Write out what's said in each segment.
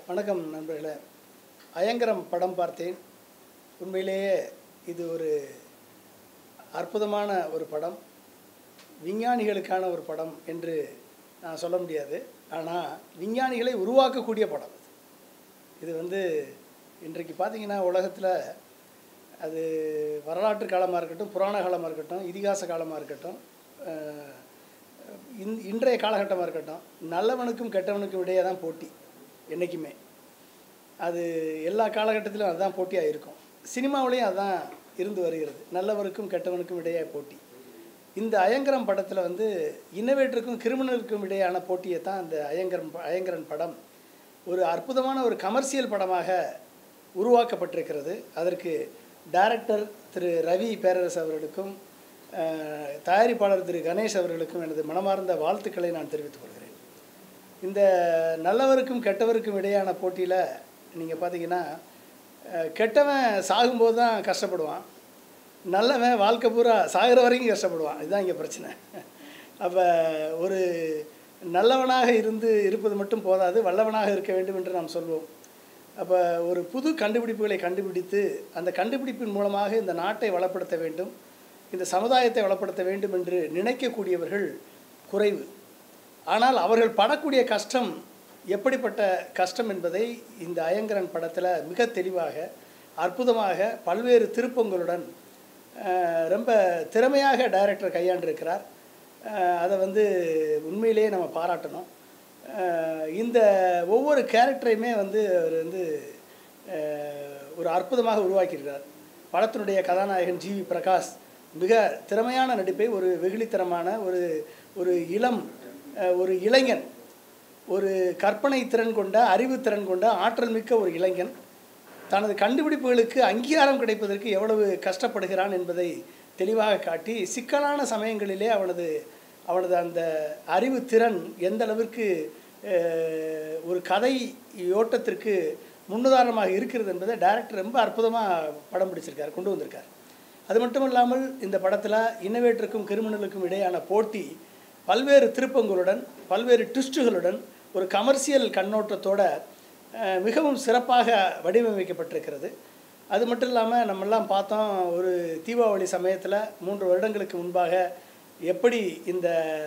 வணக்கம் நண்பர்களே அயங்கரம் படம் பார்த்தேன் உண்மையிலேயே இது ஒரு அற்புதமான ஒரு படம் விஞ்ஞானிகளுக்கான ஒரு படம் என்று நான் சொல்ல முடியாது ஆனால் விஞ்ஞானிகளை உருவாக்கக்கூடிய படம் இது. இது வந்து இன்றைக்கு பார்த்தீங்கன்னா உலகத்தில் அது வரலாற்று காலமாக இருக்கட்டும் புராண காலமாக இருக்கட்டும் இதிகாச காலமாக இருக்கட்டும் அஹ், இன்- இன்றைய காலகட்டமாக இருக்கட்டும் நல்லவனுக்கும் கெட்டவனுக்கும் இடையே தான் போட்டி என்றைக்குமே அது எல்லா காலகட்டத்திலும் அதுதான் போட்டியாக இருக்கும் சினிமாவிலையும் அதுதான் இருந்து வருகிறது நல்லவருக்கும் கெட்டவனுக்கும் இடையே போட்டி இந்த அயங்கரம் படத்தில் வந்து இன்னோவேட்டருக்கும் கிரிமினலுக்கும் இடையான போட்டியை தான் இந்த அயங்கரம் ப- அயங்கரன் படம் ஒரு அற்புதமான ஒரு கமர்ஷியல் படமாக உருவாக்கப்பட்டிருக்கிறது அதற்கு டைரக்டர் திரு ரவி பேரரசு அவர்களுக்கும் அஹ், தயாரிப்பாளர் திரு கணேஷ் அவர்களுக்கும் எனது மனமார்ந்த வாழ்த்துக்களை நான் தெரிவித்துக் கொள்கிறேன் இந்த நல்லவருக்கும் கெட்டவருக்கும் இடையான போட்டியில் நீங்கள் பார்த்தீங்கன்னா அஹ், கெட்டவன் சாகும்போது தான் கஷ்டப்படுவான் நல்லவன் வாழ்க்கை பூரா சாகிற வரைக்கும் கஷ்டப்படுவான் இதுதான் இங்கே பிரச்சனை அப்போ ஒரு நல்லவனாக இருந்து இருப்பது மட்டும் போதாது வல்லவனாக இருக்க வேண்டும் என்று நாம் சொல்வோம் அப்போ ஒரு புது கண்டுபிடிப்புகளை கண்டுபிடித்து அந்த கண்டுபிடிப்பின் மூலமாக இந்த நாட்டை வளப்படுத்த வேண்டும் இந்த சமுதாயத்தை வளப்படுத்த வேண்டும் என்று நினைக்கக்கூடியவர்கள் குறைவு ஆனால் அவர்கள் படக்கூடிய கஷ்டம் எப்படிப்பட்ட கஷ்டம் என்பதை இந்த அயங்கரன் படத்தில் மிக தெளிவாக அற்புதமாக பல்வேறு திருப்பங்களுடன் அஹ், ரொம்ப திறமையாக டைரக்டர் கையாண்டிருக்கிறார் அஹ், அதை வந்து உண்மையிலேயே நம்ம பாராட்டணும் அஹ், இந்த ஒவ்வொரு கேரக்டரையுமே வந்து அவர் வந்து அஹ், ஒரு அற்புதமாக உருவாக்கியிருக்கிறார் படத்தினுடைய கதாநாயகன் ஜிவி பிரகாஷ் மிக திறமையான நடிப்பை ஒரு வெகுளித்தனமான ஒரு ஒரு இளம் அஹ், ஒரு இளைஞன் ஒரு கற்பனை திறன் கொண்ட அறிவு திறன் கொண்ட ஆற்றல் மிக்க ஒரு இளைஞன் தனது கண்டுபிடிப்புகளுக்கு அங்கீகாரம் கிடைப்பதற்கு எவ்வளவு கஷ்டப்படுகிறான் என்பதை தெளிவாக காட்டி சிக்கலான சமயங்களிலே அவனது அவனது அந்த அறிவு திறன் எந்த அளவிற்கு அஹ், ஒரு கதை ஓட்டத்திற்கு முன்னுதாரணமாக இருக்கிறது என்பதை டைரக்டர் ரொம்ப அற்புதமாக படம் பிடிச்சிருக்கார் கொண்டு வந்திருக்கார் அது மட்டும் இல்லாமல் இந்த படத்தில் இன்னோவேட்டருக்கும் கிரிமினலுக்கும் இடையான போட்டி பல்வேறு திருப்பங்களுடன் பல்வேறு ட்விஸ்ட்டுகளுடன் ஒரு கமர்ஷியல் கண்ணோட்டத்தோட அஹ், மிகவும் சிறப்பாக வடிவமைக்கப்பட்டிருக்கிறது அது மட்டும் இல்லாமல் நம்மெல்லாம் பார்த்தோம் ஒரு தீபாவளி சமயத்தில் மூன்று வருடங்களுக்கு முன்பாக எப்படி இந்த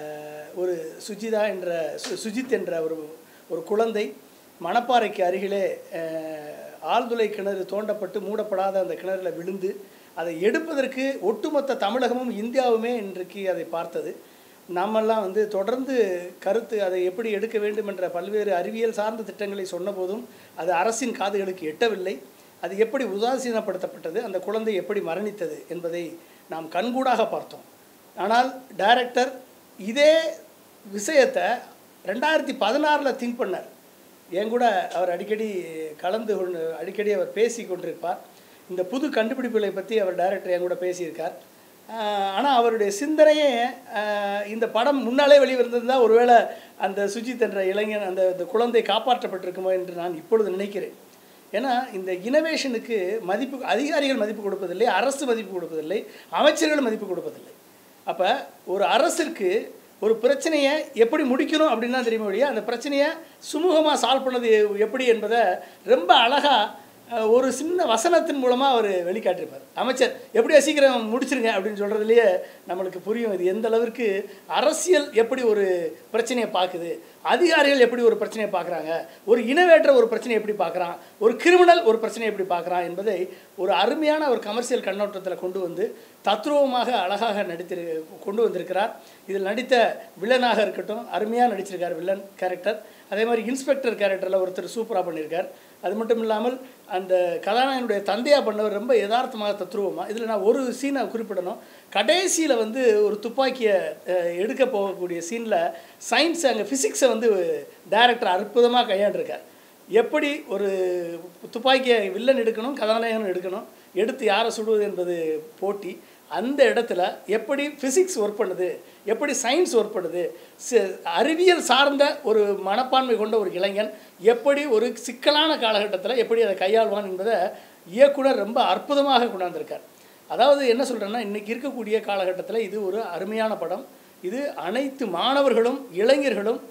ஒரு சுஜிதா என்ற சு- சுஜித் என்ற ஒரு ஒரு குழந்தை மணப்பாறைக்கு அருகிலே அஹ், ஆழ்துளை கிணறு தோண்டப்பட்டு மூடப்படாத அந்த கிணறுல விழுந்து அதை எடுப்பதற்கு ஒட்டுமொத்த தமிழகமும் இந்தியாவுமே இன்றைக்கு அதை பார்த்தது நாமெல்லாம் வந்து தொடர்ந்து கருத்து அதை எப்படி எடுக்க வேண்டும் என்ற பல்வேறு அறிவியல் சார்ந்த திட்டங்களை சொன்னபோதும் அது அரசின் காதுகளுக்கு எட்டவில்லை அது எப்படி உதாசீனப்படுத்தப்பட்டது அந்த குழந்தை எப்படி மரணித்தது என்பதை நாம் கண்கூடாக பார்த்தோம் ஆனால் டைரக்டர் இதே விஷயத்தை ரெண்டாயிரத்தி பதினாறில் திங்க் பண்ணார் என் கூட அவர் அடிக்கடி கலந்து கொண்டு அடிக்கடி அவர் பேசி கொண்டிருப்பார் இந்த புது கண்டுபிடிப்புகளை பற்றி அவர் டைரக்டர் என் கூட பேசியிருக்கார் ஆனால் அவருடைய சிந்தனையே ஆஹ், இந்த படம் முன்னாலே வெளிவந்திருந்தால் ஒருவேளை அந்த சுஜித் என்ற இளைஞன் அந்த அந்த குழந்தை காப்பாற்றப்பட்டிருக்குமோ என்று நான் இப்பொழுது நினைக்கிறேன் ஏன்னா இந்த இனோவேஷனுக்கு மதிப்பு அதிகாரிகள் மதிப்பு கொடுப்பதில்லை அரசு மதிப்பு கொடுப்பதில்லை அமைச்சர்கள் மதிப்பு கொடுப்பதில்லை அப்போ ஒரு அரசிற்கு ஒரு பிரச்சனையை எப்படி முடிக்கணும் அப்படின்னு தான் தெரியுமா ஒழிய அந்த பிரச்சனையை சுமூகமாக சால்வ் பண்ணது எப்படி என்பதை ரொம்ப அழகாக அஹ், ஒரு சின்ன வசனத்தின் மூலமாக அவர் வெளிக்காட்டிருப்பார் அமைச்சர் எப்படியா சீக்கிரம் முடிச்சிருங்க அப்படின்னு சொல்கிறதுலையே நம்மளுக்கு புரியும் இது எந்த அளவிற்கு அரசியல் எப்படி ஒரு பிரச்சனையை பார்க்குது அதிகாரிகள் எப்படி ஒரு பிரச்சனையை பார்க்குறாங்க ஒரு இனோவேட்டர் ஒரு பிரச்சனையை எப்படி பார்க்குறான் ஒரு கிரிமினல் ஒரு பிரச்சனையை எப்படி பார்க்குறான் என்பதை ஒரு அருமையான ஒரு கமர்ஷியல் கண்ணோட்டத்தில் கொண்டு வந்து தத்ரூபமாக அழகாக நடித்திரு கொண்டு வந்திருக்கிறார் இதில் நடித்த வில்லனாக இருக்கட்டும் அருமையாக நடிச்சிருக்கார் வில்லன் கேரக்டர் அதே மாதிரி இன்ஸ்பெக்டர் கேரக்டரில் ஒருத்தர் சூப்பராக பண்ணியிருக்கார் அது மட்டும் இல்லாமல் அந்த கதாநாயகனுடைய தந்தையாக பண்ணவர் ரொம்ப யதார்த்தமாக தத்ரூபமாக இதில் நான் ஒரு சீனை குறிப்பிடணும் கடைசியில் வந்து ஒரு துப்பாக்கியை அஹ், எடுக்க போகக்கூடிய சீனில் சயின்ஸ் அங்கே ஃபிசிக்ஸை வந்து டைரக்டர் அற்புதமாக கையாண்டிருக்கார் எப்படி ஒரு துப்பாக்கியை வில்லன் எடுக்கணும் கதாநாயகனும் எடுக்கணும் எடுத்து யாரை சுடுவது என்பது போட்டி அந்த இடத்துல எப்படி ஃபிசிக்ஸ் ஒர்க் பண்ணுது எப்படி சயின்ஸ் ஒர்க் பண்ணுது சி- அறிவியல் சார்ந்த ஒரு மனப்பான்மை கொண்ட ஒரு இளைஞன் எப்படி ஒரு சிக்கலான காலகட்டத்தில் எப்படி அதை கையாள்வான் என்பதை இயக்குனர் ரொம்ப அற்புதமாக கொண்டாந்திருக்கார் அதாவது என்ன சொல்கிறேன்னா இன்றைக்கி இருக்கக்கூடிய காலகட்டத்தில் இது ஒரு அருமையான படம் இது அனைத்து மாணவர்களும் இளைஞர்களும்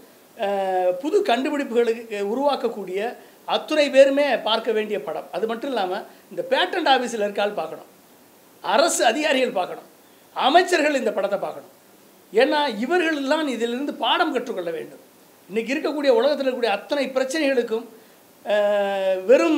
அஹ், புது கண்டுபிடிப்புகளுக்கு உருவாக்கக்கூடிய அத்துணை பேருமே பார்க்க வேண்டிய படம் அது மட்டும் இல்லாமல் இந்த பேட்டன்ட் ஆஃபீஸில் இருக்கால் பார்க்கணும் அரசு அதிகாரிகள் பார்க்கணும் அமைச்சர்கள் இந்த படத்தை பார்க்கணும் ஏன்னா இவர்களெல்லாம் இதிலிருந்து பாடம் கற்றுக்கொள்ள வேண்டும் இன்னைக்கு இருக்கக்கூடிய உலகத்தில் இருக்கக்கூடிய அத்தனை பிரச்சனைகளுக்கும் அஹ், வெறும்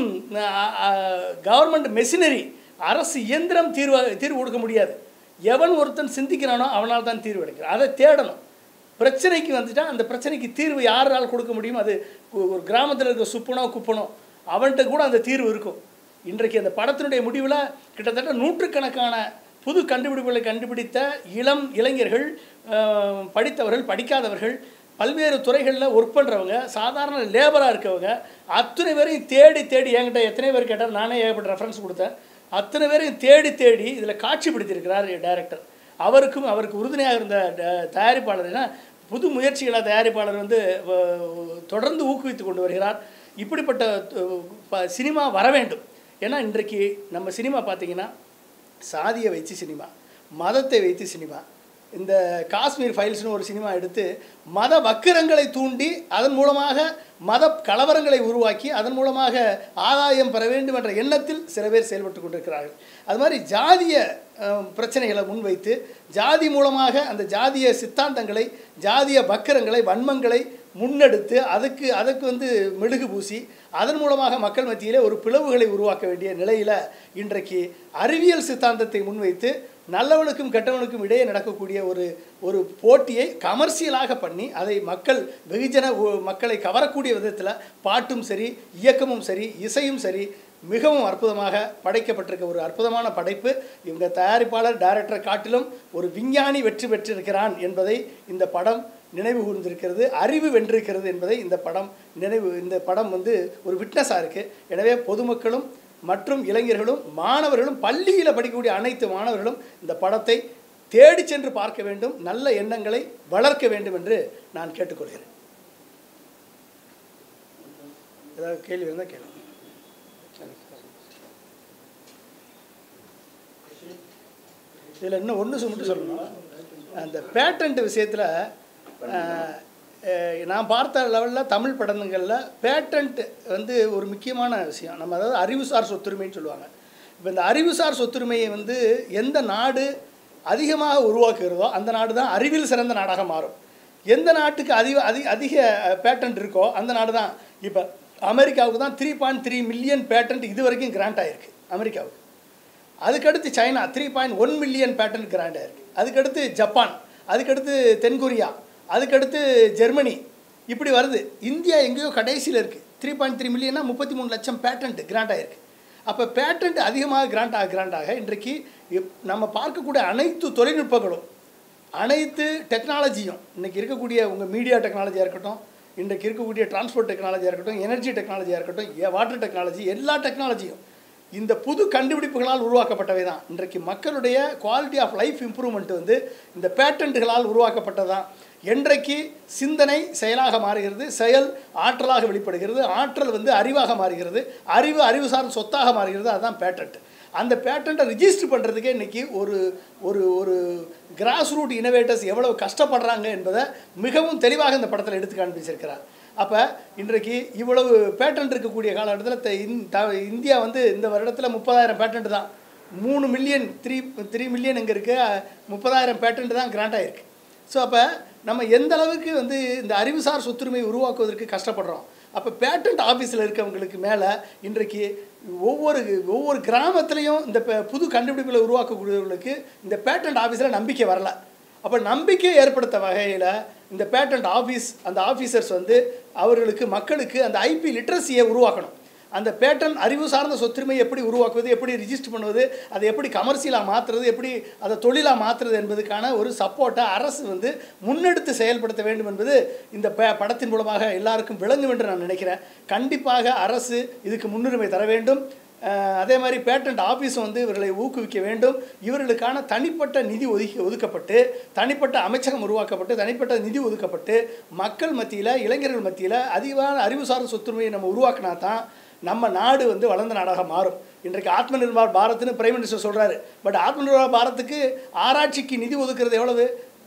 கவர்மெண்ட் மெஷினரி அரசு இயந்திரம் தீர்வு தீர்வு கொடுக்க முடியாது எவன் ஒருத்தன் சிந்திக்கிறானோ அவனால் தான் தீர்வு கிடைக்கிறான் அதை தேடணும் பிரச்சனைக்கு வந்துட்டா அந்த பிரச்சனைக்கு தீர்வு யாரால் கொடுக்க முடியும் அது ஒ- ஒரு கிராமத்தில் இருக்க சுப்பனோ குப்பனோ அவன்கிட்ட கூட அந்த தீர்வு இருக்கும் இன்றைக்கு அந்த படத்தினுடைய முடிவில் கிட்டத்தட்ட நூற்றுக்கணக்கான புது கண்டுபிடிப்புகளை கண்டுபிடித்த இளம் இளைஞர்கள் அஹ், படித்தவர்கள் படிக்காதவர்கள் பல்வேறு துறைகளில் ஒர்க் பண்ணுறவங்க சாதாரண லேபராக இருக்கவங்க அத்தனை பேரையும் தேடி தேடி என்கிட்ட எத்தனை பேர் கேட்டால் நானே ஏகப்பட்ட ரெஃபரன்ஸ் கொடுத்தேன் அத்தனை பேரையும் தேடி தேடி இதில் காட்சிப்படுத்தியிருக்கிறார் டைரக்டர் அவருக்கும் அவருக்கு உறுதுணையாக இருந்த ட- தயாரிப்பாளர் ஏன்னா புது முயற்சிகளை தயாரிப்பாளர் வந்து வ- தொடர்ந்து ஊக்குவித்து கொண்டு வருகிறார் இப்படிப்பட்ட து- ப- சினிமா வர வேண்டும் ஏன்னா இன்றைக்கு நம்ம சினிமா பார்த்தீங்கன்னா சாதியை வைத்து சினிமா மதத்தை வைத்து சினிமா இந்த காஷ்மீர் ஃபைல்ஸ்னு ஒரு சினிமா எடுத்து மத வக்கிரங்களை தூண்டி அதன் மூலமாக மத கலவரங்களை உருவாக்கி அதன் மூலமாக ஆதாயம் பெற வேண்டும் என்ற எண்ணத்தில் சில பேர் செயல்பட்டு கொண்டிருக்கிறார்கள் அது மாதிரி ஜாதிய அஹ், பிரச்சனைகளை முன்வைத்து ஜாதி மூலமாக அந்த ஜாதிய சித்தாந்தங்களை ஜாதிய வக்கிரங்களை வன்மங்களை முன்னெடுத்து அதுக்கு அதுக்கு வந்து மெழுகு பூசி அதன் மூலமாக மக்கள் மத்தியிலே ஒரு பிளவுகளை உருவாக்க வேண்டிய நிலையில் இன்றைக்கு அறிவியல் சித்தாந்தத்தை முன்வைத்து நல்லவனுக்கும் கெட்டவனுக்கும் இடையே நடக்கக்கூடிய ஒரு ஒரு போட்டியை கமர்ஷியலாக பண்ணி அதை மக்கள் வெகுஜன உ- மக்களை கவரக்கூடிய விதத்தில் பாட்டும் சரி இயக்கமும் சரி இசையும் சரி மிகவும் அற்புதமாக படைக்கப்பட்டிருக்க ஒரு அற்புதமான படைப்பு இவங்க தயாரிப்பாளர் டைரக்டர் காட்டிலும் ஒரு விஞ்ஞானி வெற்றி பெற்றிருக்கிறான் என்பதை இந்த படம் நினைவு கூர்ந்திருக்கிறது அறிவு வென்றிருக்கிறது என்பதை இந்த படம் நினைவு இந்த படம் வந்து ஒரு விட்னஸாக இருக்குது எனவே பொதுமக்களும் மற்றும் இளைஞர்களும் மாணவர்களும் பள்ளியில் படிக்கக்கூடிய அனைத்து மாணவர்களும் இந்த படத்தை தேடி சென்று பார்க்க வேண்டும் நல்ல எண்ணங்களை வளர்க்க வேண்டும் என்று நான் கேட்டுக்கொள்கிறேன் ஏதாவது கேள்வி இருந்தால் கேள்வி இதில் இன்னும் ஒன்று மட்டும் சொல்லணும் அந்த பேட்டன்ட் விஷயத்தில் நான் பார்த்த லெவலில் தமிழ் படங்களில் பேட்டன்ட் வந்து ஒரு முக்கியமான விஷயம் நம்ம அதாவது அறிவுசார் சொத்துரிமைன்னு சொல்லுவாங்க இப்போ இந்த அறிவுசார் சொத்துரிமையை வந்து எந்த நாடு அதிகமாக உருவாக்குகிறதோ அந்த நாடு தான் அறிவில் சிறந்த நாடாக மாறும் எந்த நாட்டுக்கு அதிக அதிக அதிக பேட்டன்ட் இருக்கோ அந்த நாடு தான் இப்போ அமெரிக்காவுக்கு தான் three point three million patent இது வரைக்கும் கிராண்ட் ஆகிருக்கு அமெரிக்காவுக்கு அதுக்கடுத்து China three point one million patent grant ஆயிருக்கு அதுக்கடுத்து ஜப்பான் அதுக்கடுத்து தென்கொரியா அதுக்கடுத்து ஜெர்மனி இப்படி வருது இந்தியா எங்கேயோ கடைசியில் இருக்குது த்ரீ பாயிண்ட் த்ரீ மில்லியனா முப்பத்தி மூணு லட்சம் பேட்டன்ட் கிராண்ட் ஆயிருக்கு அப்போ பேட்டன்ட் அதிகமாக கிராண்ட் ஆக கிராண்ட் ஆக இன்றைக்கு இப்- நம்ம பார்க்கக்கூடிய அனைத்து தொழில்நுட்பங்களும் அனைத்து டெக்னாலஜியும் இன்றைக்கி இருக்கக்கூடிய உங்கள் மீடியா டெக்னாலஜியாக இருக்கட்டும் இன்றைக்கு இருக்கக்கூடிய டிரான்ஸ்போர்ட் டெக்னாலஜியாக இருக்கட்டும் எனர்ஜி டெக்னாலஜியாக இருக்கட்டும் வாட்டர் டெக்னாலஜி எல்லா டெக்னாலஜியும் இந்த புது கண்டுபிடிப்புகளால் உருவாக்கப்பட்டவை தான் இன்றைக்கு மக்களுடைய குவாலிட்டி ஆஃப் லைஃப் இம்ப்ரூவ்மெண்ட் வந்து இந்த பேட்டன்ட்டுகளால் உருவாக்கப்பட்டதான் என்றைக்கு சிந்தனை செயலாக மாறுகிறது செயல் ஆற்றலாக வெளிப்படுகிறது ஆற்றல் வந்து அறிவாக மாறுகிறது அறிவு அறிவு சார்ந்த சொத்தாக மாறுகிறது அதுதான் பேட்டன்ட் அந்த பேட்டண்ட்டை ரிஜிஸ்டர் பண்ணுறதுக்கே இன்றைக்கி ஒரு ஒரு ஒரு கிராஸ் ரூட் இனோவேட்டர்ஸ் எவ்வளவு கஷ்டப்படுறாங்க என்பதை மிகவும் தெளிவாக இந்த படத்தில் எடுத்து காண்பிச்சிருக்கிறார் அப்போ இன்றைக்கு இவ்வளவு பேட்டன்ட் இருக்கக்கூடிய காலகட்டத்தில் இந்தியா வந்து இந்த வருடத்தில் முப்பதாயிரம் பேட்டன்ட் தான் மூணு மில்லியன் த்ரீ த்ரீ மில்லியன் இங்கே இருக்குது முப்பதாயிரம் பேட்டன்ட் தான் கிராண்ட் ஆகிருக்கு ஸோ அப்போ நம்ம எந்த அளவுக்கு வந்து இந்த அறிவுசார் சொத்துரிமை உருவாக்குவதற்கு கஷ்டப்படுறோம் அப்போ பேட்டன்ட் ஆஃபீஸில் இருக்கவங்களுக்கு மேலே இன்றைக்கு ஒவ்வொரு ஒவ்வொரு கிராமத்துலேயும் இந்த ப- புது கண்டுபிடிப்புகளை உருவாக்கக்கூடியவர்களுக்கு இந்த பேட்டன்ட் ஆஃபீஸில் நம்பிக்கை வரல அப்போ நம்பிக்கை ஏற்படுத்த வகையில் இந்த பேட்டன்ட் ஆஃபீஸ் அந்த ஆஃபீஸர்ஸ் வந்து அவர்களுக்கு மக்களுக்கு அந்த ஐபி லிட்ரஸியை உருவாக்கணும் அந்த பேட்டன் அறிவு சார்ந்த சொத்துரிமை எப்படி உருவாக்குவது எப்படி ரிஜிஸ்டர் பண்ணுவது அதை எப்படி கமர்ஷியலாக மாற்றுறது எப்படி அதை தொழிலாக மாற்றுறது என்பதுக்கான ஒரு சப்போர்ட்டை அரசு வந்து முன்னெடுத்து செயல்படுத்த வேண்டும் என்பது இந்த ப படத்தின் மூலமாக எல்லாருக்கும் விளங்கும் என்று நான் நினைக்கிறேன் கண்டிப்பாக அரசு இதுக்கு முன்னுரிமை தர வேண்டும் அஹ், அதே மாதிரி பேட்டன்ட் ஆஃபீஸ் வந்து இவர்களை ஊக்குவிக்க வேண்டும் இவர்களுக்கான தனிப்பட்ட நிதி ஒதுக்கி ஒதுக்கப்பட்டு தனிப்பட்ட அமைச்சகம் உருவாக்கப்பட்டு தனிப்பட்ட நிதி ஒதுக்கப்பட்டு மக்கள் மத்தியில் இளைஞர்கள் மத்தியில் அதிகமான அறிவுசார் சொத்துரிமையை நம்ம உருவாக்கினா தான் நம்ம நாடு வந்து வளர்ந்த நாடாக மாறும் இன்றைக்கு ஆத்ம நிர்பார் பாரத்னு பிரைம் மினிஸ்டர் சொல்கிறாரு பட் ஆத்ம நிர்பார் பாரத்துக்கு ஆராய்ச்சிக்கு நிதி ஒதுக்குறது எவ்வளவு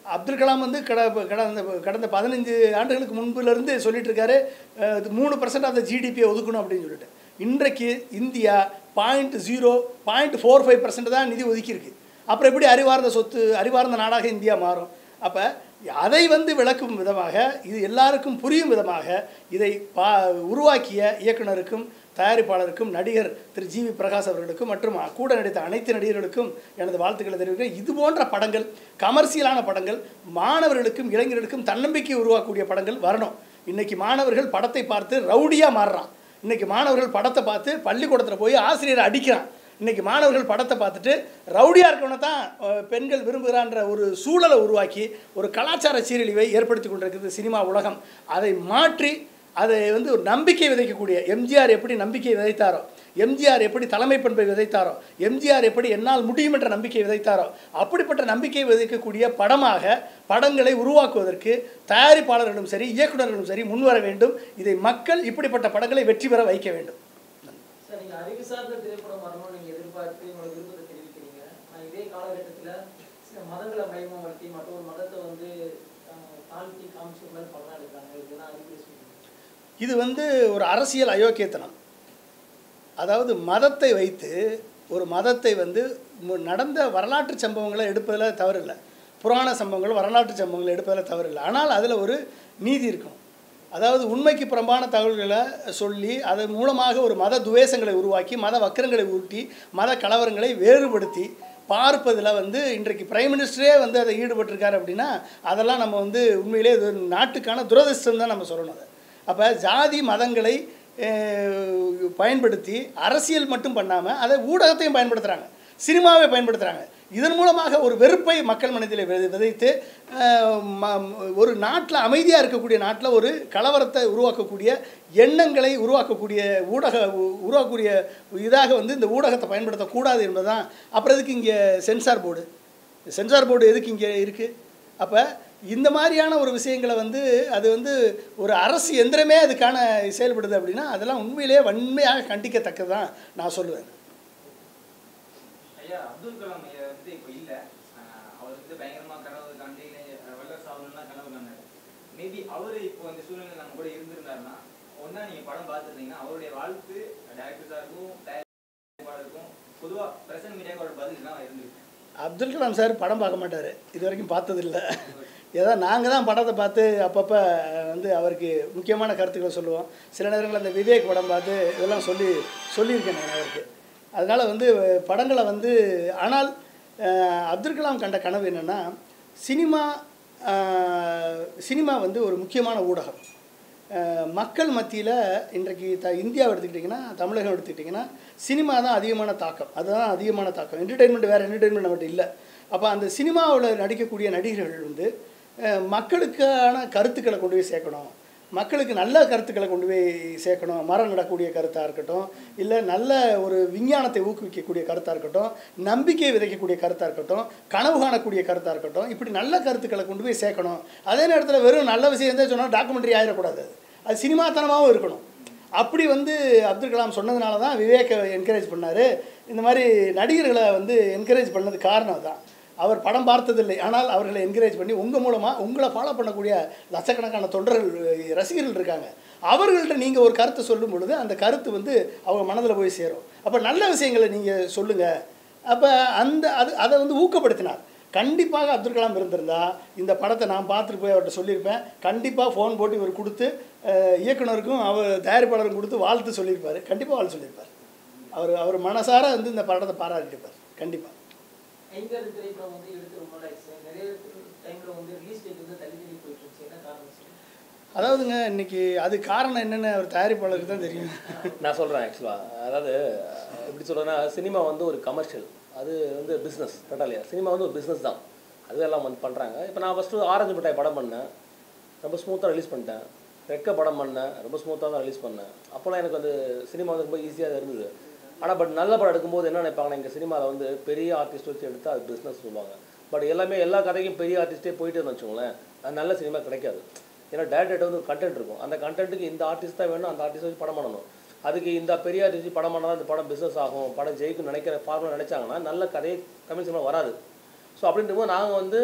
அப்துல் கலாம் வந்து கட கடந்த கடந்த பதினஞ்சு ஆண்டுகளுக்கு முன்பிலிருந்து சொல்லிட்டு இருக்காரு அஹ், இது மூணு பர்சன்ட் ஆஃப் ஜிடிபியை ஒதுக்கணும் அப்படின்னு சொல்லிட்டு இன்றைக்கு India point zero point four five percent தான் நிதி ஒதுக்கியிருக்கு அப்புறம் எப்படி அறிவார்ந்த சொத்து அறிவார்ந்த நாடாக இந்தியா மாறும் அப்போ அதை வந்து விளக்கும் விதமாக இது எல்லாருக்கும் புரியும் விதமாக இதை பா உருவாக்கிய இயக்குனருக்கும் தயாரிப்பாளருக்கும் நடிகர் திரு ஜி வி பிரகாஷ் அவர்களுக்கும் மற்றும் கூட நடித்த அனைத்து நடிகர்களுக்கும் எனது வாழ்த்துக்களை தெரிவிக்கிறேன் இது போன்ற படங்கள் கமர்சியலான படங்கள் மாணவர்களுக்கும் இளைஞர்களுக்கும் தன்னம்பிக்கை உருவாக்கக்கூடிய படங்கள் வரணும் இன்னைக்கு மாணவர்கள் படத்தை பார்த்து ரவுடியாக மாறுறான் இன்னைக்கு மாணவர்கள் படத்தை பார்த்து பள்ளிக்கூடத்தில் போய் ஆசிரியரை அடிக்கிறான் இன்னைக்கு மாணவர்கள் படத்தை பார்த்துட்டு ரவுடியாக இருக்கவனை தான் அஹ், பெண்கள் விரும்புகிறான்ற ஒரு சூழலை உருவாக்கி ஒரு கலாச்சார சீரழிவை ஏற்படுத்தி கொண்டிருக்குது சினிமா உலகம் அதை மாற்றி அதை வந்து ஒரு நம்பிக்கை விதைக்கக்கூடிய எம்ஜிஆர் எப்படி நம்பிக்கை விதைத்தாரோ எம்ஜிஆர் எப்படி தலைமை பண்பை விதைத்தாரோ எம்ஜிஆர் எப்படி என்னால் முடியும் என்ற நம்பிக்கை விதைத்தாரோ அப்படிப்பட்ட நம்பிக்கை விதைக்கக்கூடிய படமாக படங்களை உருவாக்குவதற்கு தயாரிப்பாளர்களும் சரி இயக்குனர்களும் சரி முன்வர வேண்டும் இதை மக்கள் இப்படிப்பட்ட படங்களை வெற்றி பெற வைக்க வேண்டும் சார் நீங்க அறிவு சார்ந்த திரைப்படம் வரணும்னு நீங்க எதிர்பார்த்து உங்களோட விருப்பத்தை தெரிவிக்கிறீங்க ஆனா இதே காலகட்டத்துல சில மதங்களை மையப்படுத்தி மற்றொரு மதத்தை வந்து அஹ், தாழ்த்தி காமிச்ச மாதிரி படம் எடுக்கிறாங்க இதெல்லாம் அறிவுரை சொல்லுங்க இது வந்து ஒரு அரசியல் அயோக்கியத்தனம் அதாவது மதத்தை வைத்து ஒரு மதத்தை வந்து மு- நடந்த வரலாற்று சம்பவங்களை எடுப்பதில் தவறில்லை புராண சம்பவங்கள் வரலாற்று சம்பவங்களை எடுப்பதில் தவறில்லை ஆனால் அதில் ஒரு நீதி இருக்கணும் அதாவது உண்மைக்கு புறம்பான தகவல்களை சொல்லி அதன் மூலமாக ஒரு மத துவேஷங்களை உருவாக்கி மத வக்கரங்களை ஊட்டி மத கலவரங்களை வேறுபடுத்தி பார்ப்பதில் வந்து இன்றைக்கு பிரைம் மினிஸ்டரே வந்து அதை ஈடுபட்டிருக்காரு அப்படின்னா அதெல்லாம் நம்ம வந்து உண்மையிலே இது ஒரு நாட்டுக்கான துரதிர்ஷ்டம் தான் நம்ம சொல்லணும் அதை அப்போ ஜாதி மதங்களை அஹ், பயன்படுத்தி அரசியல் மட்டும் பண்ணாமல் அதை ஊடகத்தையும் பயன்படுத்துகிறாங்க சினிமாவை பயன்படுத்துகிறாங்க இதன் மூலமாக ஒரு வெறுப்பை மக்கள் மனதில் விதை- விதைத்து அஹ், ம- ஒரு நாட்டில் அமைதியாக இருக்கக்கூடிய நாட்டில் ஒரு கலவரத்தை உருவாக்கக்கூடிய எண்ணங்களை உருவாக்கக்கூடிய ஊடக உ- உருவாக்கக்கூடிய இதாக வந்து இந்த ஊடகத்தை பயன்படுத்தக்கூடாது என்பதுதான் அப்புறம் எதுக்கு இங்கே சென்சார் போர்டு சென்சார் போர்டு எதுக்கு இங்கே இருக்குது அப்போ இந்த மாதிரியான ஒரு விஷயங்களை வந்து அது வந்து ஒரு அரசு எந்திரமே அதுக்கான செயல்படுது அப்படின்னா அதெல்லாம் உண்மையிலேயே வன்மையாக கண்டிக்கத்தக்கது தான் நான் சொல்லுவேன் ஐயா அப்துல் கலாம் ஐயா வந்து இப்போ இல்ல ஆஹ் அவர் வந்து பயங்கரமா கனவு காண்டி வல்லரசு ஆகணும்லாம் கனவு காண்டாரு மேபி அவரு இப்போ இந்த சூழ்நிலை நம்ம கூட இருந்திருந்தாருன்னா ஒண்ணா நீங்க படம் பார்த்துருந்தீங்கன்னா அவருடைய வாழ்த்து டேரக்டர்ஸாருக்கும் தயாரிப்பாளருக்கும் பொதுவா பிரசன்ட் மீடியாவோட பதில் தான் இருந்திருக்கு அப்துல் கலாம் சார் படம் பார்க்க மாட்டார் இது வரைக்கும் பார்த்ததில்ல ஏதோ நாங்கள் தான் படத்தை பார்த்து அப்பப்போ வந்து அவருக்கு முக்கியமான கருத்துக்களை சொல்லுவோம் சில நேரங்களில் அந்த விவேக் படம் பார்த்து இதெல்லாம் சொல்லி சொல்லியிருக்கேன் நான் அவருக்கு அதனால் வந்து படங்களை வந்து ஆனால் அஹ், அப்துல் கலாம் கண்ட கனவு என்னென்னா சினிமா அஹ், சினிமா வந்து ஒரு முக்கியமான ஊடகம் அஹ், மக்கள் மத்தியில் இன்றைக்கு த இந்தியாவை எடுத்துக்கிட்டிங்கன்னா தமிழகம் எடுத்துக்கிட்டிங்கன்னா சினிமா தான் அதிகமான தாக்கம் அதுதான் அதிகமான தாக்கம் என்டர்டெயின்மெண்ட் வேறு என்டர்டெயின்மெண்ட் நம்மகிட்ட இல்லை அப்போ அந்த சினிமாவில் நடிக்கக்கூடிய நடிகர்கள் வந்து அஹ், மக்களுக்கான கருத்துக்களை கொண்டு போய் சேர்க்கணும் மக்களுக்கு நல்ல கருத்துக்களை கொண்டு போய் சேர்க்கணும் மரம் நடக்கூடிய கருத்தாக இருக்கட்டும் இல்லை நல்ல ஒரு விஞ்ஞானத்தை ஊக்குவிக்கக்கூடிய கருத்தாக இருக்கட்டும் நம்பிக்கை விதைக்கக்கூடிய கருத்தாக இருக்கட்டும் கனவு காணக்கூடிய கருத்தாக இருக்கட்டும் இப்படி நல்ல கருத்துக்களை கொண்டு போய் சேர்க்கணும் அதே நேரத்தில் வெறும் நல்ல விஷயம் தான் சொன்னால் டாக்குமெண்ட்ரி ஆயிடக்கூடாது அது. அது சினிமாத்தனமாகவும் இருக்கணும் அப்படி வந்து அப்துல் கலாம் சொன்னதுனால தான் விவேக்கை என்கரேஜ் பண்ணார் இந்த மாதிரி நடிகர்களை வந்து என்கரேஜ் பண்ணது காரணம் தான் அவர் படம் பார்த்ததில்லை ஆனால் அவர்களை என்கரேஜ் பண்ணி உங்கள் மூலமாக உங்களை ஃபாலோ பண்ணக்கூடிய லட்சக்கணக்கான தொண்டர்கள் ரசிகர்கள் இருக்காங்க அவர்கள்ட்ட நீங்கள் ஒரு கருத்தை சொல்லும் பொழுது அந்த கருத்து வந்து அவங்க மனதில் போய் சேரும் அப்போ நல்ல விஷயங்களை நீங்கள் சொல்லுங்கள் அப்போ அந்த அது அதை வந்து ஊக்கப்படுத்தினார் கண்டிப்பாக அப்துல் கலாம் இருந்திருந்தா இந்த படத்தை நான் பார்த்துட்டு போய் அவர்கிட்ட சொல்லியிருப்பேன் கண்டிப்பாக ஃபோன் போட்டு இவர் கொடுத்து அஹ், இயக்குனருக்கும் அவர் தயாரிப்பாளருக்கும் கொடுத்து வாழ்த்து சொல்லியிருப்பார் கண்டிப்பாக வாழ்த்து சொல்லியிருப்பார் அவர் அவர் மனசார வந்து இந்த படத்தை பாராட்டியிருப்பார் கண்டிப்பாக ஐந்தாறு திரைப்படம் வந்து எடுத்து ரொம்ப நாள் ஆயிடுச்சு நிறைய டைம்ல வந்து ரிலீஸ் டேட் வந்து தள்ளி தள்ளி போயிட்டு இருந்துச்சு என்ன காரணம் சார் அதாவதுங்க இன்னைக்கு அது காரணம் என்னென்னு அவர் தயாரிப்பாளருக்கு தான் தெரியும் நான் சொல்கிறேன் ஆக்சுவலாக அதாவது எப்படி சொல்கிறேன்னா சினிமா வந்து ஒரு கமர்ஷியல் அது வந்து பிஸ்னஸ் இல்லையா சினிமா வந்து ஒரு பிஸ்னஸ் தான் அது எல்லாம் வந்து பண்ணுறாங்க இப்போ நான் ஃபஸ்ட்டு ஆரஞ்சு மிட்டாய் படம் பண்ணேன் ரொம்ப ஸ்மூத்தாக ரிலீஸ் பண்ணிட்டேன் ரெக்க படம் பண்ணேன் ரொம்ப ஸ்மூத்தாக தான் ரிலீஸ் பண்ணேன் அப்போல்லாம் எனக்கு வந்து சினிமா வந்து ரொம்ப ஈஸியாக இருந்தது ஆனால் பட் நல்ல படம் எடுக்கும்போது என்ன நினைப்பாங்கன்னா எங்கள் சினிமாவில் வந்து பெரிய ஆர்டிஸ்ட் வச்சு எடுத்தால் அது பிஸ்னஸ் சொல்லுவாங்க பட் எல்லாமே எல்லா கதைக்கும் பெரிய ஆர்டிஸ்ட்டே போயிட்டு வச்சுக்கோங்களேன் அது நல்ல சினிமா கிடைக்காது ஏன்னா டேரக்டர் வந்து ஒரு கண்டென்ட் இருக்கும் அந்த கண்டென்ட்டுக்கு இந்த ஆர்டிஸ்ட் தான் வேணும் அந்த ஆர்டிஸ்ட் வச்சு படம் பண்ணணும் அதுக்கு இந்த பெரிய ஆர்டிஸ்ட் வச்சு படம் பண்ணால் இந்த படம் பிஸ்னஸ் ஆகும் படம் ஜெயிக்கும் நினைக்கிற ஃபார்முலா நினைச்சாங்கன்னா நல்ல கதையை தமிழ் சினிமா வராது ஸோ அப்படின்ட்டு போது நாங்கள் வந்து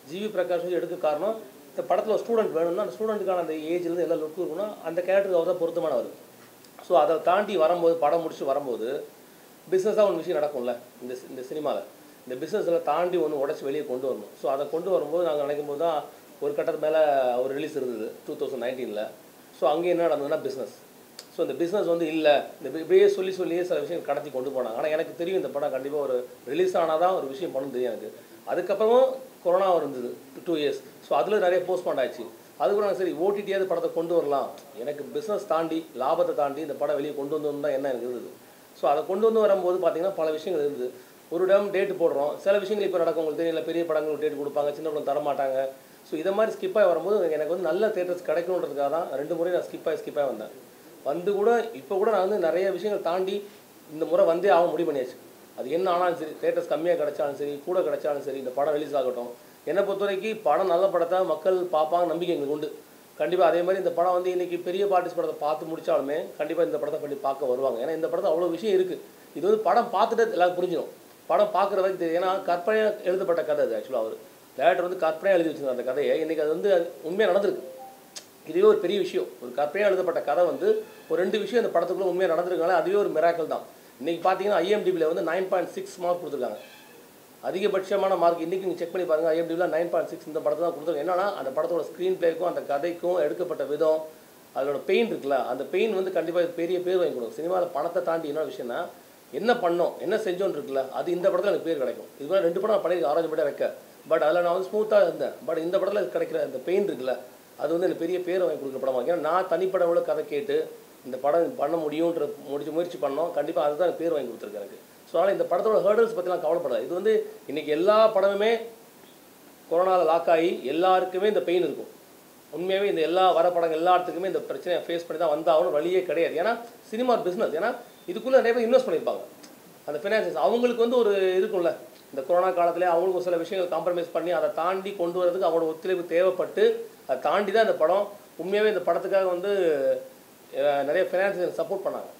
ஜிவி பிரகாஷ் வந்து எடுக்க காரணம் இந்த படத்தில் ஒரு ஸ்டூடெண்ட் வேணும்னா அந்த ஸ்டூடெண்ட்டுக்கான அந்த ஏஜ்லேருந்து எல்லா லுக்கும் இருக்கணும் அந்த கேரக்டருக்கு அவர் தான் பொருத்தமானவர் ஸோ அதை தாண்டி வரும்போது படம் முடிச்சு வரும்போது பிஸ்னஸாக ஒரு விஷயம் நடக்கும்ல இந்த சி- இந்த சினிமாவில் இந்த பிஸ்னஸில் தாண்டி ஒன்று உடச்சி வெளியே கொண்டு வரணும் ஸோ அதை கொண்டு வரும்போது நாங்கள் நினைக்கும் போது தான் ஒரு கட்டத்து மேலே ஒரு ரிலீஸ் இருந்தது டூ தௌசண்ட் நைன்டீனில் ஸோ அங்கே என்ன நடந்ததுன்னா பிஸ்னஸ் ஸோ இந்த பிஸ்னஸ் வந்து இல்லை இந்த இப்படி- இப்படியே சொல்லி சொல்லியே சில விஷயம் கடத்தி கொண்டு போனாங்க ஆனால் எனக்கு தெரியும் இந்த படம் கண்டிப்பாக ஒரு ரிலீஸ் ஆனால் தான் ஒரு விஷயம் பண்ணணும் தெரியும் எனக்கு அதுக்கப்புறமும் கொரோனா இருந்தது டூ இயர்ஸ் ஸோ அதில் நிறைய போஸ்ட்பாண்ட் ஆச்சு அதுக்கு நான் சரி ஓடிடியாவது படத்தை கொண்டு வரலாம் எனக்கு பிஸ்னஸ் தாண்டி லாபத்தை தாண்டி இந்த படம் வெளியே கொண்டு வந்து தான் என்ன எனக்கு இருந்தது ஸோ அதை கொண்டு வந்து வரும்போது பார்த்தீங்கன்னா பல விஷயங்கள் இருந்தது ஒரு டைம் டேட் போடுறோம் சில விஷயங்கள் இப்போ நடக்கும் உங்களுக்கு தெரியல பெரிய படங்களுக்கு டேட் கொடுப்பாங்க சின்ன படம் தர மாட்டாங்க ஸோ இதை மாதிரி ஸ்கிப் ஆகி வரும்போது எனக்கு வந்து நல்ல தேட்டர்ஸ் கிடைக்கணுன்றதுக்காக தான் ரெண்டு முறை நான் ஸ்கிப் ஆகி ஸ்கிப் ஆகி வந்தேன் வந்து கூட இப்போ கூட நான் வந்து நிறைய விஷயங்கள் தாண்டி இந்த முறை வந்தே ஆக முடிவு பண்ணியாச்சு அது என்ன ஆனாலும் சரி தேட்டர்ஸ் கம்மியாக கிடைச்சாலும் சரி கூட கிடைச்சாலும் சரி இந்த படம் ரிலீஸ் ஆகட்டும் என்னை பொறுத்த வரைக்கும் படம் நல்ல படத்தை மக்கள் பார்ப்பாங்க நம்பிக்கை எங்களுக்கு உண்டு கண்டிப்பாக அதே மாதிரி இந்த படம் வந்து இன்னைக்கு பெரிய பார்ட்டிஸ் படத்தை பார்த்து முடிச்சாலுமே கண்டிப்பாக இந்த படத்தை பண்ணி பார்க்க வருவாங்க ஏன்னா இந்த படத்தை அவ்வளோ விஷயம் இருக்குது இது வந்து படம் பார்த்துட்டு எல்லாரும் புரிஞ்சிடும் படம் பார்க்குற வரைக்கும் தெரியும் ஏன்னா கற்பனையாக எழுதப்பட்ட கதை அது ஆக்சுவலாக அவர் டேரக்டர் வந்து கற்பனையாக எழுதி வச்சிருந்தார் அந்த கதையை இன்றைக்கி அது வந்து உண்மையாக நடந்திருக்கு இதுவே ஒரு பெரிய விஷயம் ஒரு கற்பனையாக எழுதப்பட்ட கதை வந்து ஒரு ரெண்டு விஷயம் அந்த படத்துக்குள்ள உண்மையாக நடந்திருக்கனால அதுவே ஒரு மிராக்கல் தான் இன்றைக்கி பார்த்தீங்கன்னா ஐஎம்டிபியில் வந்து நைன் பாயிண்ட் சிக்ஸ் மார்க் கொடுத்துருக்காங்க அதிகபட்சமான மார்க் இன்றைக்கி நீங்கள் செக் பண்ணி பாருங்கள் ஐஎம்டிபியில் நைன் பாயிண்ட் சிக்ஸ் இந்த படத்தை தான் கொடுத்துருக்காங்க என்னன்னா அந்த படத்தோட ஸ்க்ரீன் பிளேக்கும் அந்த கதைக்கும் எடுக்கப்பட்ட விதம் அதோட பெயின் இருக்குல்ல அந்த பெயின் வந்து கண்டிப்பாக பெரிய பேர் வாங்கி கொடுக்கும் சினிமாவில் பணத்தை தாண்டி என்ன விஷயம்னா என்ன பண்ணோம் என்ன செஞ்சோன்னு இருக்குல்ல அது இந்த படத்தில் எனக்கு பேர் கிடைக்கும் இது மாதிரி ரெண்டு படம் நான் பண்ணியிருக்கேன் ஆரஞ்சு படம் வைக்க பட் அதில் நான் வந்து ஸ்மூத்தாக இருந்தேன் பட் இந்த படத்தில் கிடைக்கிற அந்த பெயின் இருக்குல்ல அது வந்து எனக்கு பெரிய பேர் வாங்கி கொடுக்குற படமா ஏன்னா நான் தனிப்படம் உள்ள கதை கேட்டு இந்த படம் பண்ண முடியுன்ற முடிச்சு முயற்சி பண்ணோம் கண்டிப்பாக அதுதான் எனக்கு பேர் வாங்கி கொடுத்துருக்கு எனக்கு ஸோ அதனால் இந்த படத்தோட ஹேர்டல்ஸ் பற்றிலாம் கவலைப்படாது இது வந்து இன்றைக்கி எல்லா படமுமே கொரோனாவில் லாக் ஆகி எல்லாருக்குமே இந்த பெயின் இருக்கும் உண்மையாகவே இந்த எல்லா வர படங்கள் எல்லாத்துக்குமே இந்த பிரச்சனையை ஃபேஸ் பண்ணி தான் வந்தாகணும் வழியே கிடையாது ஏன்னா சினிமா பிஸ்னஸ் ஏன்னா இதுக்குள்ளே நிறைய பேர் இன்வெஸ்ட் பண்ணியிருப்பாங்க அந்த ஃபினான்சஸ் அவங்களுக்கு வந்து ஒரு இருக்கும்ல இந்த கொரோனா காலத்தில் அவங்களுக்கு ஒரு சில விஷயங்கள் காம்ப்ரமைஸ் பண்ணி அதை தாண்டி கொண்டு வரதுக்கு அவங்களோட ஒத்துழைப்பு தேவைப்பட்டு அதை தாண்டி தான் இந்த படம் உண்மையாகவே இந்த படத்துக்காக வந்து அஹ், நிறைய ஃபினான்சியல் சப்போர்ட் பண்ணாங்க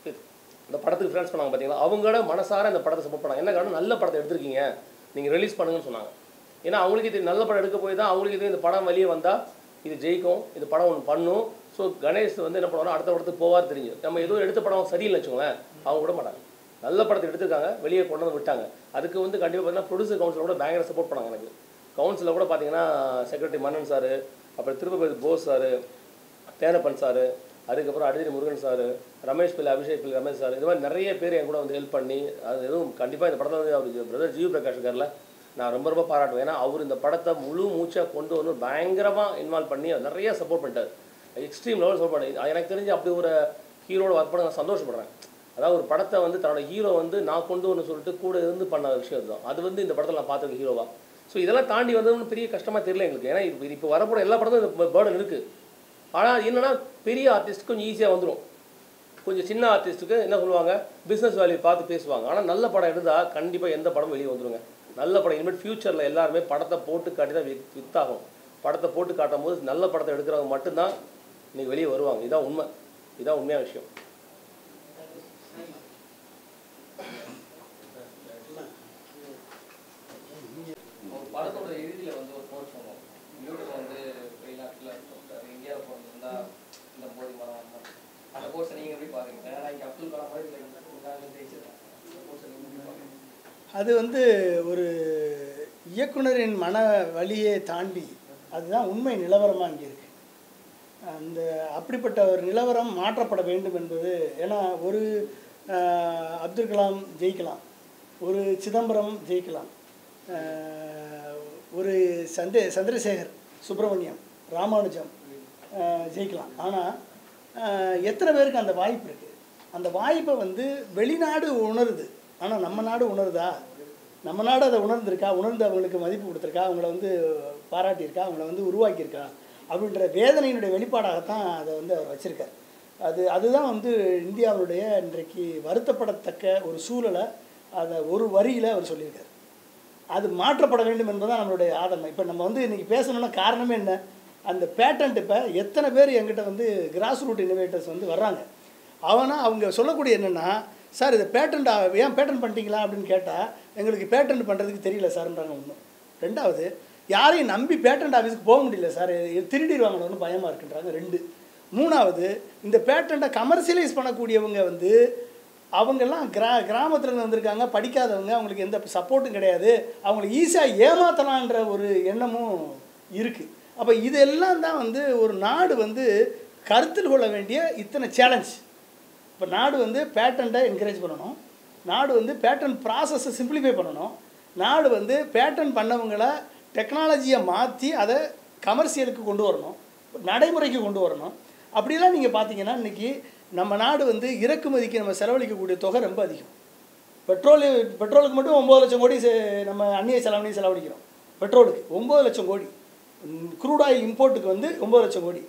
இந்த படத்துக்கு ஃபினான்ஸ் பண்ணாங்க பார்த்தீங்களா அவங்களோட மனசார இந்த படத்தை சப்போர்ட் பண்ணாங்க என்ன காரணம் நல்ல படத்தை எடுத்திருக்கீங்க நீங்கள் ரிலீஸ் பண்ணுங்கன்னு சொன்னாங்க ஏன்னா அவங்களுக்கு இது நல்ல படம் எடுக்க போய் தான் அவங்களுக்கு இது இந்த படம் வெளியே வந்தால் இது ஜெயிக்கும் இது படம் ஒன்று பண்ணும் ஸோ கணேஷ் வந்து என்ன பண்ணுவாரோ அடுத்த படத்துக்கு போவார் தெரிஞ்சு நம்ம ஏதோ எடுத்த படம் சரியில்லை வச்சுக்கோங்களேன் அவங்க விட மாட்டாங்க நல்ல படத்தை எடுத்திருக்காங்க வெளியே கொண்டு வந்து விட்டாங்க அதுக்கு வந்து கண்டிப்பாக பார்த்தீங்கன்னா ப்ரொடியூசர் கவுன்சில் கூட பயங்கர சப்போர்ட் பண்ணாங்க எனக்கு கவுன்சிலில் கூட பார்த்தீங்கன்னா செக்ரட்டரி மன்னன் சார் அப்புறம் திருப்பதி போஸ் சார் தேனப்பன் சார் அதுக்கப்புறம் அடிதிரி முருகன் சார் ரமேஷ் பிள்ளை அபிஷேக் பிள்ளை ரமேஷ் சார் இது மாதிரி நிறைய பேர் என் கூட வந்து ஹெல்ப் பண்ணி அது எதுவும் கண்டிப்பாக இந்த படத்தில் வந்து அவருக்கு பிரதர் ஜீவ் பிரகாஷ் இருக்கார்ல நான் ரொம்ப ரொம்ப பாராட்டுவேன் ஏன்னா அவர் இந்த படத்தை முழு மூச்சாக கொண்டு வந்து பயங்கரமாக இன்வால்வ் பண்ணி அவர் நிறைய சப்போர்ட் பண்ணிட்டார் எக்ஸ்ட்ரீம் லெவல் சப்போர்ட் பண்ணி அது எனக்கு தெரிஞ்சு அப்படி ஒரு ஹீரோட ஒர்க் பண்ண நான் சந்தோஷப்படுறேன் அதாவது ஒரு படத்தை வந்து தன்னோட ஹீரோ வந்து நான் கொண்டு வரணும்னு சொல்லிட்டு கூட இருந்து பண்ண விஷயம் தான் அது வந்து இந்த படத்தில் நான் பார்த்துருக்கேன் ஹீரோவா ஸோ இதெல்லாம் தாண்டி வந்து ஒன்றும் பெரிய கஷ்டமாக தெரியல எங்களுக்கு ஏன்னா இப்போ இப்போ வரப்போகிற எல்லா படத்தும் இந்த பேர்டன் இருக்குது ஆனால் என்னன்னா பெரிய ஆர்டிஸ்ட் கொஞ்சம் ஈஸியாக வந்துடும் கொஞ்சம் சின்ன ஆர்டிஸ்ட்டுக்கு என்ன சொல்லுவாங்க பிஸ்னஸ் வேல்யூ பார்த்து பேசுவாங்க ஆனால் நல்ல படம் இருந்தால் கண்டிப்பாக எந்த படம் வெளியே வந்துருங்க நல்ல படம் இனிமேல் ஃப்யூச்சரில் எல்லாருமே படத்தை போட்டு காட்டி தான் வித் வித்தாகும் படத்தை போட்டு காட்டும் போது நல்ல படத்தை எடுக்கிறவங்க மட்டும்தான் இன்னைக்கு வெளியே வருவாங்க இதான் உண்மை இதான் உண்மையான விஷயம் ஒரு படத்தோட இறுதியில் வந்து ஒரு கோர்ஸ் வரும் யூடியூப் வந்து வெளிநாட்டில் இந்தியாவில் பிறந்திருந்தா இந்த போதி மரம் வரணும். அந்த கோர்ஸை நீங்கள் எப்படி பாருங்க ஏன்னா இங்கே அப்துல் கலாம் மாதிரி இல்லை ஜெயிச்சிருக்கேன் அந்த கோர்ஸை நீங்கள் எப்படி பாருங்க அது வந்து ஒரு இயக்குனரின் மன வழியை தாண்டி அதுதான் உண்மை நிலவரமாக இங்கே இருக்கு அந்த அப்படிப்பட்ட ஒரு நிலவரம் மாற்றப்பட வேண்டும் என்பது ஏன்னா ஒரு ஆஹ், அப்துல் கலாம் ஜெயிக்கலாம் ஒரு சிதம்பரம் ஜெயிக்கலாம் ஆஹ், ஒரு சந்தே சந்திரசேகர் சுப்பிரமணியம் ராமானுஜம் ஆஹ், ஜெயிக்கலாம் ஆனால் எத்தனை பேருக்கு அந்த வாய்ப்பு இருக்குது அந்த வாய்ப்பை வந்து வெளிநாடு உணருது ஆனால் நம்ம நாடு உணருதா நம்ம நாடு அதை உணர்ந்திருக்கா உணர்ந்து அவங்களுக்கு மதிப்பு கொடுத்துருக்கா அவங்கள வந்து பாராட்டியிருக்கா அவங்கள வந்து உருவாக்கியிருக்கா அப்படின்ற வேதனையினுடைய வெளிப்பாடாகத்தான் அதை வந்து அவர் வச்சுருக்கார் அது அதுதான் வந்து இந்தியாவுடைய இன்றைக்கு வருத்தப்படத்தக்க ஒரு சூழலை அதை ஒரு வரியில் அவர் சொல்லியிருக்கார் அது மாற்றப்பட வேண்டும் என்பதுதான் நம்மளுடைய ஆதங்கம் இப்போ நம்ம வந்து இன்றைக்கி பேசணும்னா காரணமே என்ன அந்த பேட்டன்ட் இப்போ எத்தனை பேர் எங்கிட்ட வந்து கிராஸ் ரூட் இன்னோவேட்டர்ஸ் வந்து வர்றாங்க அவனா அவங்க சொல்லக்கூடிய என்னென்னா சார் இதை பேட்டன்ட் ஏன் பேட்டன் பண்ணிட்டீங்களா அப்படின்னு கேட்டால் எங்களுக்கு பேட்டன்ட் பண்ணுறதுக்கு தெரியல சார்ன்றாங்க ஒன்று ரெண்டாவது யாரையும் நம்பி பேட்டன்ட் ஆஃபீஸுக்கு போக முடியல சார் இது திருடிடுவாங்களோன்னு பயமாக இருக்குன்றாங்க ரெண்டு மூணாவது இந்த பேட்டண்ட்டை கமர்ஷியலைஸ் பண்ணக்கூடியவங்க வந்து அவங்கெல்லாம் கிரா கிராமத்துல இருந்து வந்திருக்காங்க படிக்காதவங்க அவங்களுக்கு எந்த சப்போர்ட்டும் கிடையாது அவங்களை ஈஸியாக ஏமாத்தலான்ற ஒரு எண்ணமும் இருக்குது அப்போ இதெல்லாம் தான் வந்து ஒரு நாடு வந்து கருத்தில் கொள்ள வேண்டிய இத்தனை சேலஞ்ச் இப்போ நாடு வந்து பேட்டண்ட்டை என்கரேஜ் பண்ணணும் நாடு வந்து பேட்டன் ப்ராசஸை சிம்பிளிஃபை பண்ணணும் நாடு வந்து பேட்டன் பண்ணவங்கள டெக்னாலஜியை மாற்றி அதை கமர்ஷியலுக்கு கொண்டு வரணும் நடைமுறைக்கு கொண்டு வரணும் அப்படிலாம் நீங்கள் பார்த்தீங்கன்னா இன்றைக்கி நம்ம நாடு வந்து இறக்குமதிக்கு நம்ம செலவழிக்கக்கூடிய தொகை ரொம்ப அதிகம் பெட்ரோல் பெட்ரோலுக்கு மட்டும் ஒம்பது லட்சம் கோடி செ- நம்ம அந்நிய செலவணி செலவழிக்கிறோம் பெட்ரோலுக்கு ஒம்பது லட்சம் கோடி க்ரூட் ஆயில் இம்போர்ட்டுக்கு வந்து ஒம்பது லட்சம் கோடி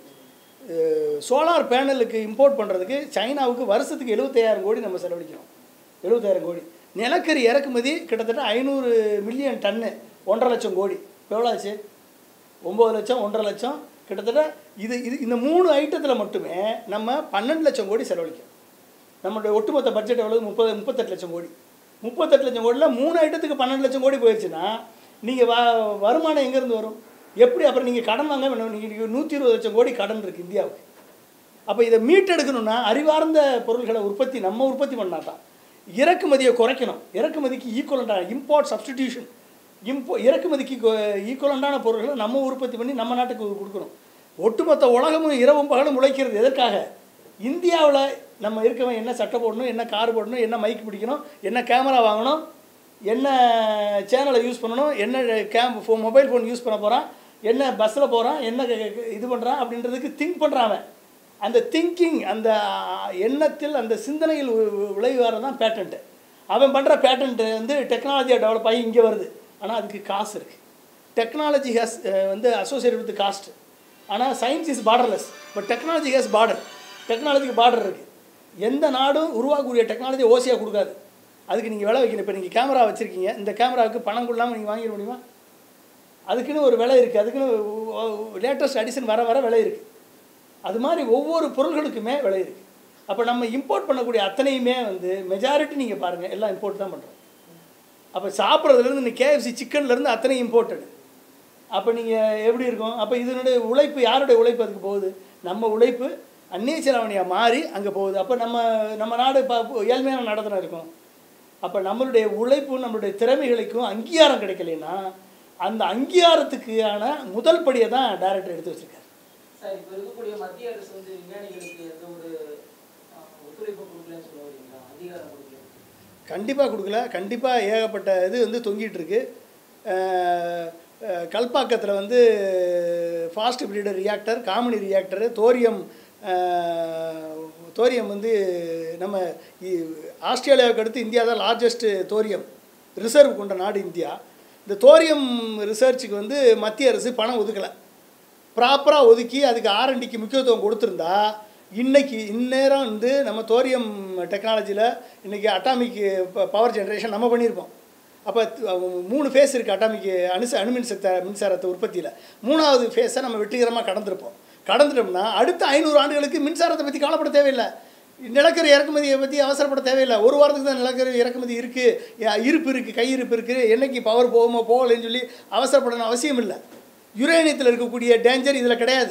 சோலார் பேனலுக்கு இம்போர்ட் பண்ணுறதுக்கு சைனாவுக்கு வருஷத்துக்கு எழுபத்தையாயிரம் கோடி நம்ம செலவழிக்கிறோம் எழுபத்தாயிரம் கோடி நிலக்கரி இறக்குமதி கிட்டத்தட்ட ஐநூறு மில்லியன் டன்னு ஒன்றரை லட்சம் கோடி எவ்வளோ ஆச்சு ஒம்பது லட்சம் ஒன்றரை லட்சம் கிட்டத்தட்ட இது இது இந்த மூணு ஐட்டத்தில் மட்டுமே நம்ம பன்னெண்டு லட்சம் கோடி செலவழிக்கிறோம் நம்மளுடைய ஒட்டுமொத்த பட்ஜெட் எவ்வளவு முப்பது முப்பத்தெட்டு லட்சம் கோடி முப்பத்தெட்டு லட்சம் கோடியில் மூணு ஐட்டத்துக்கு பன்னெண்டு லட்சம் கோடி போயிடுச்சுன்னா நீங்கள் வ வருமானம் எங்கேருந்து வரும் எப்படி அப்புறம் நீங்கள் கடன் வாங்க வேணும் நீங்கள் நூற்றி இருபது லட்சம் கோடி கடன் இருக்குது இந்தியாவுக்கு அப்போ இதை மீட்டெடுக்கணும்னா அறிவார்ந்த பொருள்களை உற்பத்தி நம்ம உற்பத்தி பண்ணால் தான் இறக்குமதியை குறைக்கணும் இறக்குமதிக்கு ஈக்குவலண்டான இம்போர்ட் சப்ஸ்டிடியூஷன் இம்போ இறக்குமதிக்கு ஈக்குவலண்டான பொருள்களை நம்ம உற்பத்தி பண்ணி நம்ம நாட்டுக்கு கொடுக்கணும் ஒட்டுமொத்த உலகமும் இரவும் பகலும் உழைக்கிறது எதற்காக இந்தியாவில் நம்ம இருக்கவன் என்ன சட்டை போடணும் என்ன கார் போடணும் என்ன மைக் பிடிக்கணும் என்ன கேமரா வாங்கணும் என்ன சேனலை யூஸ் பண்ணணும் என்ன கேம் ஃபோ மொபைல் ஃபோன் யூஸ் பண்ண போகிறான் என்ன பஸ்ஸில் போகிறான் என்ன க- க- இது பண்ணுறான் அப்படின்றதுக்கு திங்க் பண்ணுறான் அவன் அந்த திங்கிங் அந்த எண்ணத்தில் அந்த சிந்தனையில் விளைவார தான் பேட்டன்ட்டு அவன் பண்ணுற பேட்டன்ட்டு வந்து டெக்னாலஜியாக டெவலப் ஆகி இங்கே வருது ஆனால் அதுக்கு காசு இருக்குது டெக்னாலஜி ஹேஸ் வந்து அசோசியேட் வித் காஸ்ட் ஆனால் science is borderless but technology has border டெக்னாலஜிக்கு பார்டர் இருக்குது எந்த நாடும் உருவாக்கக்கூடிய டெக்னாலஜி ஓசியாக கொடுக்காது அதுக்கு நீங்கள் விலை வைக்கணும் இப்போ நீங்கள் கேமரா வச்சுருக்கீங்க இந்த கேமராவுக்கு பணம் கொள்ளாமல் நீங்கள் வாங்கிட முடியுமா அதுக்குன்னு ஒரு விலை இருக்குது அதுக்குன்னு லேட்டஸ்ட் அடிஷன் வர வர விலை இருக்குது அது மாதிரி ஒவ்வொரு பொருள்களுக்குமே விலை இருக்குது அப்போ நம்ம இம்போர்ட் பண்ணக்கூடிய அத்தனையுமே வந்து மெஜாரிட்டி நீங்கள் பாருங்கள் எல்லாம் இம்போர்ட் தான் பண்ணுறோம் அப்போ சாப்பிட்றதுலேருந்து இந்த கேஎஃப்சி சிக்கன்லேருந்து அத்தனை இம்போர்ட்டடு அப்போ நீங்கள் எப்படி இருக்கும் அப்போ இதனுடைய உழைப்பு யாருடைய உழைப்பு அதுக்கு போகுது நம்ம உழைப்பு அந்நிய செலவணியாக மாறி அங்கே போகுது அப்போ நம்ம நம்ம நாடு இப்போ ஏழ்மையான நடத்தின இருக்கும் அப்போ நம்மளுடைய உழைப்பும் நம்மளுடைய திறமைகளுக்கும் அங்கீகாரம் கிடைக்கலைன்னா அந்த அங்கீகாரத்துக்கான முதல் படியை தான் டைரக்டர் எடுத்து வச்சிருக்காரு சார் இப்போ இருக்கக்கூடிய மத்திய அரசு வந்து விஞ்ஞானிகளுக்கு எந்த ஒரு ஆஹ், ஒத்துழைப்பு கொடுக்கலன்னு சொல்ல வரீங்களா அதிகாரம் கொடுக்கல கண்டிப்பாக கொடுக்கல கண்டிப்பாக ஏகப்பட்ட இது வந்து தொங்கிட்டு இருக்கு அஹ், அஹ், கல்பாக்கத்தில் வந்து fast breeder reactor Kamini reactor thorium அஹ், தோரியம் வந்து நம்ம இ- ஆஸ்திரேலியாவுக்கு அடுத்து இந்தியா தான் லார்ஜஸ்ட் தோரியம் ரிசர்வ் கொண்ட நாடு இந்தியா இந்த தோரியம் ரிசர்ச்சுக்கு வந்து மத்திய அரசு பணம் ஒதுக்கலை ப்ராப்பராக ஒதுக்கி அதுக்கு ஆர்என்டிக்கு முக்கியத்துவம் கொடுத்துருந்தா இன்னைக்கு இந்நேரம் வந்து நம்ம தோரியம் டெக்னாலஜியில் இன்றைக்கி அட்டாமிக் பவர் ஜெனரேஷன் நம்ம பண்ணியிருப்போம் அப்போ மூணு ஃபேஸ் இருக்குது அட்டாமிக் அணுச அணுமின் சக்த மின்சாரத்தை உற்பத்தியில் மூணாவது ஃபேஸை நம்ம வெற்றிகரமாக கடந்திருப்போம் கடந்துட்டோம்னா அடுத்த ஐநூறு ஆண்டுகளுக்கு மின்சாரத்தை பற்றி கவலைப்பட தேவையில்லை நிலக்கரி இறக்குமதியை பற்றி அவசரப்பட தேவையில்லை ஒரு வாரத்துக்கு தான் நிலக்கரி இறக்குமதி இருக்குது இருப்பு இருக்குது கையிருப்பு இருக்குது என்னைக்கு பவர் போகுமோ போகலைன்னு சொல்லி அவசரப்படணும் அவசியம் இல்லை யுரேனியத்தில் இருக்கக்கூடிய டேஞ்சர் இதில் கிடையாது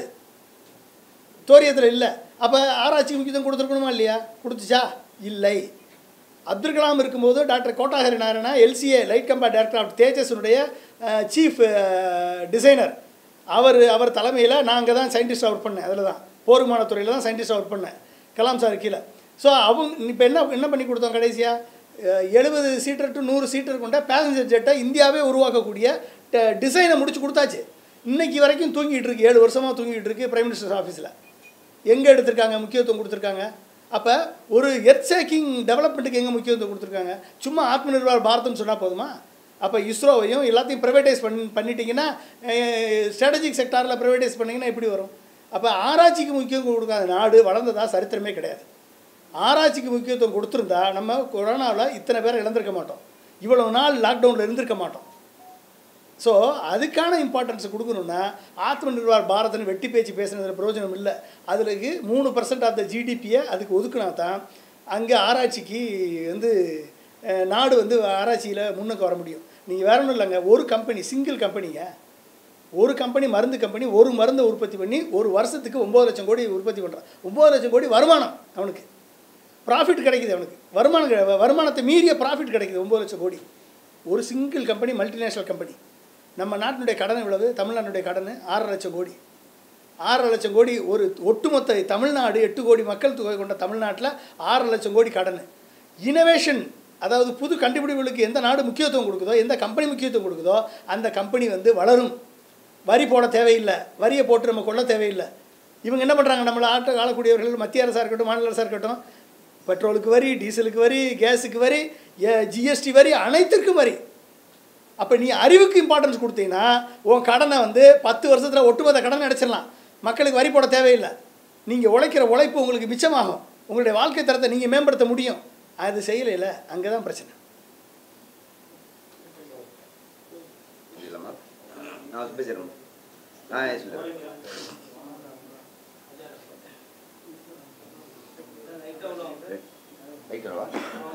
தோரியத்தில் இல்லை அப்போ ஆராய்ச்சிக்கு முக்கியத்துவம் கொடுத்துருக்கணுமா இல்லையா கொடுத்துச்சா இல்லை அப்துல் கலாம் இருக்கும்போது doctor Kotahari Narayana LCA light combat director of தேஜஸுடைய சீஃப் டிசைனர் அவர் அவர் தலைமையில் நான் அங்கே தான் சயின்டிஸ்டாக ஒர்க் பண்ணேன் அதில் தான் போர் துறையில் தான் சயின்டிஸ்டாக ஒர்க் பண்ணேன் கலாம் சார் கீழே ஸோ அவங்க இப்போ என்ன என்ன பண்ணி கொடுத்தோம் கடைசியாக எழுபது சீட்டர் டு நூறு சீட்டர் கொண்ட பேசஞ்சர் ஜெட்டை இந்தியாவே உருவாக்கக்கூடிய டிசைனை முடிச்சு கொடுத்தாச்சு இன்னைக்கு வரைக்கும் தூங்கிட்டு இருக்கு ஏழு வருஷமாக தூங்கிட்டு இருக்கு பிரைம் மினிஸ்டர் ஆஃபீஸில் எங்கே எடுத்திருக்காங்க முக்கியத்துவம் கொடுத்துருக்காங்க அப்போ ஒரு எர்த் சேக்கிங் டெவலப்மெண்ட்டுக்கு எங்கே முக்கியத்துவம் கொடுத்துருக்காங்க சும்மா ஆத்ம நிர்பார் பாரதம்னு சொன்னால் போதுமா அப்போ இஸ்ரோவையும் எல்லாத்தையும் ப்ரைவேட்டைஸ் பண்ணி பண்ணிட்டீங்கன்னா ஸ்ட்ராட்டஜிக் செக்டாரில் ப்ரைவேட்டைஸ் பண்ணிங்கன்னா எப்படி வரும் அப்போ ஆராய்ச்சிக்கு முக்கியத்துவம் கொடுக்காத நாடு வளர்ந்ததா சரித்திரமே கிடையாது ஆராய்ச்சிக்கு முக்கியத்துவம் கொடுத்துருந்தா நம்ம கொரோனாவில் இத்தனை பேரை இழந்திருக்க மாட்டோம் இவ்வளவு நாள் லாக்டவுனில் இருந்திருக்க மாட்டோம் ஸோ அதுக்கான இம்பார்ட்டன்ஸ் கொடுக்கணுன்னா ஆத்ம நிர்பார் பாரத்னு வெட்டி பேச்சு பேசுனதில் பிரயோஜனம் இல்லை அதுக்கு மூணு பர்சன்ட் ஆஃப் த ஜிடிபியை அதுக்கு ஒதுக்குனா தான் அங்கே ஆராய்ச்சிக்கு வந்து அஹ், நாடு வந்து ஆராய்ச்சியில் முன்னுக்கு வர முடியும் நீங்கள் வேற ஒன்றும் இல்லைங்க ஒரு கம்பெனி சிங்கிள் கம்பெனிங்க ஒரு கம்பெனி மருந்து கம்பெனி ஒரு மருந்தை உற்பத்தி பண்ணி ஒரு வருஷத்துக்கு ஒம்பது லட்சம் கோடி உற்பத்தி பண்ணுறான் ஒம்பது லட்சம் கோடி வருமானம் அவனுக்கு ப்ராஃபிட் கிடைக்குது அவனுக்கு வருமானம் கிடை- வருமானத்தை மீறிய ப்ராஃபிட் கிடைக்குது ஒம்பது லட்சம் கோடி ஒரு சிங்கிள் கம்பெனி மல்டிநேஷ்னல் கம்பெனி நம்ம நாட்டினுடைய கடன் எவ்வளவு தமிழ்நாட்டுடைய கடன் ஆறரை லட்சம் கோடி ஆறரை லட்சம் கோடி ஒரு ஒட்டுமொத்த தமிழ்நாடு எட்டு கோடி மக்கள் தொகை கொண்ட தமிழ்நாட்டில் ஆறரை லட்சம் கோடி கடன் இனோவேஷன் அதாவது புது கண்டுபிடிப்புகளுக்கு எந்த நாடு முக்கியத்துவம் கொடுக்குதோ எந்த கம்பெனி முக்கியத்துவம் கொடுக்குதோ அந்த கம்பெனி வந்து வளரும் வரி போட தேவையில்லை வரியை போட்டு நம்ம கொள்ள தேவையில்லை இவங்க என்ன பண்ணுறாங்க நம்மளை ஆட்ட ஆளக்கூடியவர்கள் மத்திய அரசாக இருக்கட்டும் மாநில அரசாக இருக்கட்டும் பெட்ரோலுக்கு வரி டீசலுக்கு வரி கேஸுக்கு வரி ஜிஎஸ்டி வரி அனைத்திற்கும் வரி அப்போ நீ அறிவுக்கு இம்பார்ட்டன்ஸ் கொடுத்தீங்கன்னா உன் கடனை வந்து பத்து வருஷத்தில் ஒட்டுமொத்த கடனை அடைச்சிடலாம் மக்களுக்கு வரி போட தேவையில்லை நீங்கள் உழைக்கிற உழைப்பு உங்களுக்கு மிச்சமாகும் உங்களுடைய வாழ்க்கை தரத்தை நீங்கள் மேம்படுத்த முடியும் அது செய்யலைல அங்கே தான் பிரச்சனை இல்லைம்மா நான் பேசுகிறேன் ஆ சொல்லுங்கள் வைக்கிறவா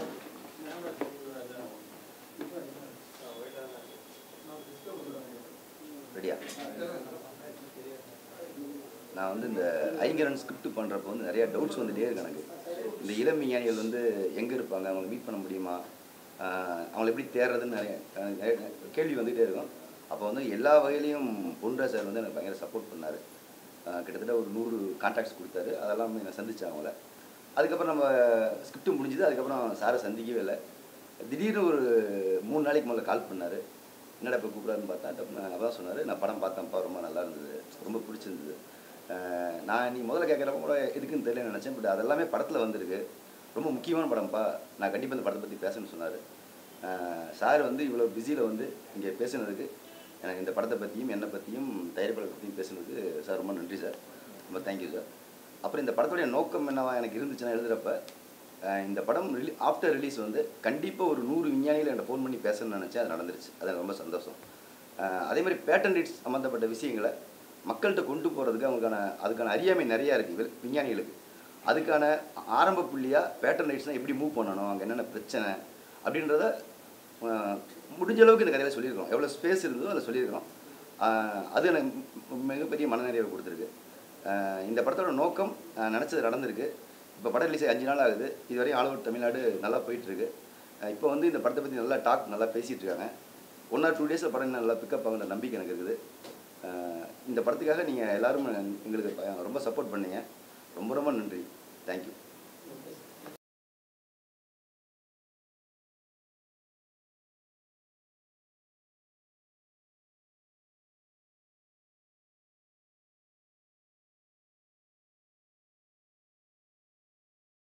ரெடியா நான் வந்து இந்த ஐங்கரன் ஸ்கிரிப்ட் பண்ணுறப்போ வந்து நிறையா டவுட்ஸ் வந்துட்டே இருக்கு எனக்கு இந்த இளம் விஞ்ஞானிகள் வந்து எங்கே இருப்பாங்க அவங்களை மீட் பண்ண முடியுமா ஆஹ் அவங்களை எப்படி தேடுறதுன்னு நிறைய அஹ் நிறைய கேள்வி வந்துகிட்டே இருக்கும் அப்போ வந்து எல்லா வகையிலையும் பொன்ரா சார் வந்து எனக்கு பயங்கர சப்போர்ட் பண்ணார் கிட்டத்தட்ட ஒரு நூறு கான்டாக்ட்ஸ் கொடுத்தாரு அதெல்லாம் நான் சந்திச்சேன் அவங்கள அதுக்கப்புறம் நம்ம ஸ்கிரிப்ட் முடிஞ்சுது அதுக்கப்புறம் சாரை சந்திக்கவே இல்லை திடீர்னு ஒரு மூணு நாளைக்கு முதல்ல கால் பண்ணார் என்னடா இப்போ கூப்பிடாருன்னு பார்த்தா டப்புன்னு அதான் சொன்னார் நான் படம் பார்த்தேன்ப்பா ரொம்ப நல்லா இருந்தது ரொம்ப பிடிச்சிருந்தது அஹ் நான் நீ முதல்ல கேட்குறப்ப கூட எதுக்குன்னு தெரியல நினச்சேன் பட் அதெல்லாமே படத்தில் வந்திருக்கு ரொம்ப முக்கியமான படம்ப்பா நான் கண்டிப்பாக இந்த படத்தை பற்றி பேசணும்னு சொன்னார் சார் வந்து இவ்வளோ பிஸியில் வந்து இங்கே பேசுனதுக்கு எனக்கு இந்த படத்தை பற்றியும் என்னை பற்றியும் தயாரிப்பாளர் பற்றியும் பேசுனதுக்கு சார் ரொம்ப நன்றி சார் ரொம்ப தேங்க்யூ சார் அப்புறம் இந்த படத்துடைய நோக்கம் என்னவா எனக்கு இருந்துச்சுன்னா எழுதுகிறப்ப அஹ் இந்த படம் ரிலீ ஆஃப்டர் ரிலீஸ் வந்து கண்டிப்பாக ஒரு நூறு விஞ்ஞானிகள் என்கிட்ட ஃபோன் பண்ணி பேசணும்னு நினச்சேன் அது நடந்துருச்சு அது எனக்கு ரொம்ப சந்தோஷம் அஹ் அதே மாதிரி பேட்டன் ரைட்ஸ் சம்மந்தப்பட்ட விஷயங்களை மக்கள்கிட்ட கொண்டு போகிறதுக்கு அவங்களுக்கான அதுக்கான அறியாமை நிறையா இருக்குது விஞ்ஞானிகளுக்கு அதுக்கான ஆரம்ப புள்ளியாக பேட்டன் ரைட்ஸ்னால் எப்படி மூவ் பண்ணணும் அங்கே என்னென்ன பிரச்சனை அப்படின்றத அஹ் முடிஞ்ச அளவுக்கு இந்த கதையில் சொல்லியிருக்கோம் எவ்வளோ ஸ்பேஸ் இருந்ததோ அதில் சொல்லியிருக்கிறோம் அஹ் அது எனக்கு மி- மிகப்பெரிய மனநிறைவை கொடுத்துருக்கு அஹ் இந்த படத்தோட நோக்கம் அஹ் நினச்சது நடந்திருக்கு இப்போ படம் ரிலீஸ் ஆகி அஞ்சு நாள் ஆகுது இதுவரையும் ஆல் ஓவர் தமிழ்நாடு நல்லா போயிட்டுருக்கு இப்போ வந்து இந்த படத்தை பற்றி நல்லா டாக் நல்லா பேசிகிட்டு இருக்காங்க ஒன் ஆர் டூ டேஸில் படம் இன்னும் நல்லா பிக்கப் ஆகுன்ற நம்பிக்கை எனக்கு இருக்குது அஹ் இந்த படத்துக்காக நீங்கள் எல்லாரும் எங்களுக்கு ப- ரொம்ப சப்போர்ட் பண்ணீங்க ரொம்ப ரொம்ப நன்றி தேங்க்யூ